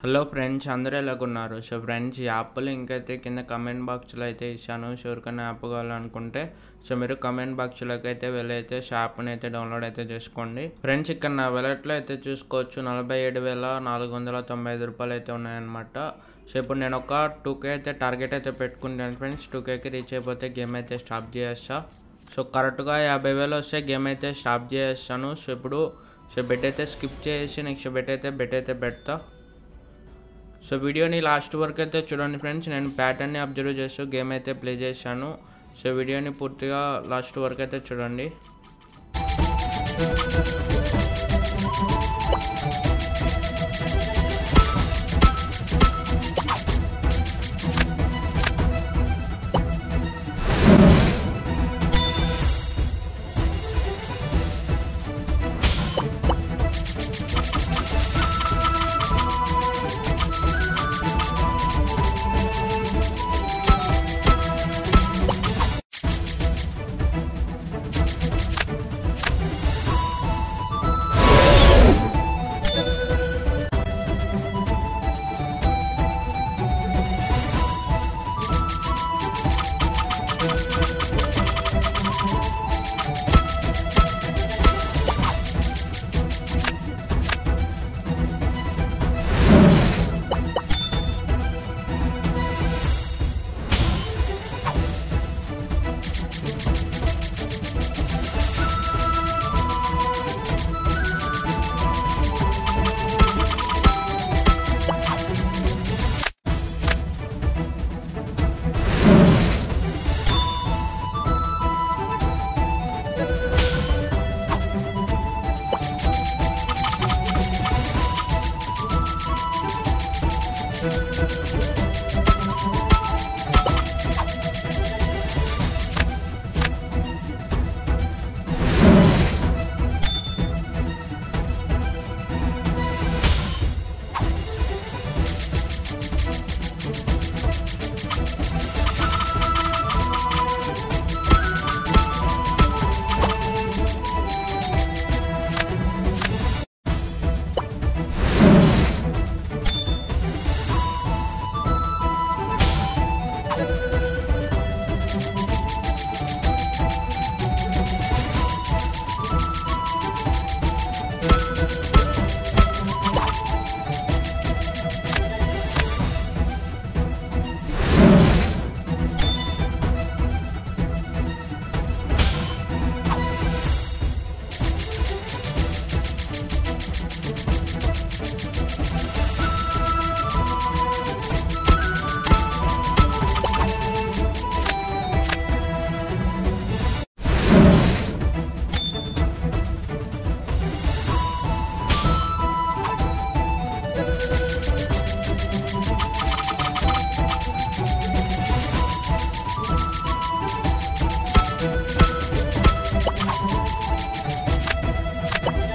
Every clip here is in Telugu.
హలో ఫ్రెండ్స్ అందరూ ఎలాగున్నారు సో ఫ్రెండ్స్ ఈ యాప్ లింక్ అయితే కింద కమెంట్ బాక్స్లో అయితే ఇచ్చాను సో ఎవరికైనా యాప్ కావాలనుకుంటే సో మీరు కమెంట్ బాక్స్లోకి అయితే వెళ్ళైతే సో యాప్ని అయితే డౌన్లోడ్ అయితే చేసుకోండి ఫ్రెండ్స్ ఇక్కడ నా వెలెట్లో అయితే చూసుకోవచ్చు నలభై ఏడు వేల నాలుగు వందల తొంభై ఐదు రూపాయలు అయితే ఉన్నాయన్నమాట సో ఇప్పుడు నేను ఒక టూ కే అయితే టార్గెట్ అయితే పెట్టుకుంటాను ఫ్రెండ్స్ టూ కేకి రీచ్ అయిపోతే గేమ్ అయితే స్టాప్ చేస్తా సో కరెక్ట్గా యాభై వేలు వస్తే గేమ్ అయితే స్టాప్ చేస్తాను సో ఇప్పుడు సో బెట్ అయితే స్కిప్ చేసి నెక్స్ట్ బెట్ అయితే బెట్ అయితే పెడతా సో వీడియోని లాస్ట్ వరకు అయితే చూడండి ఫ్రెండ్స్ నేను ప్యాటర్న్ని అబ్జర్వ్ చేస్తూ గేమ్ అయితే ప్లే చేశాను సో వీడియోని పూర్తిగా లాస్ట్ వరకు అయితే చూడండి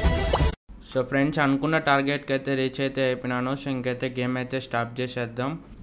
సో ఫ్రెండ్స్ అనుకున్న టార్గెట్కి అయితే రీచ్ అయితే అయిపోయినాను సో ఇంకైతే గేమ్ అయితే స్టాప్ చేసేద్దాం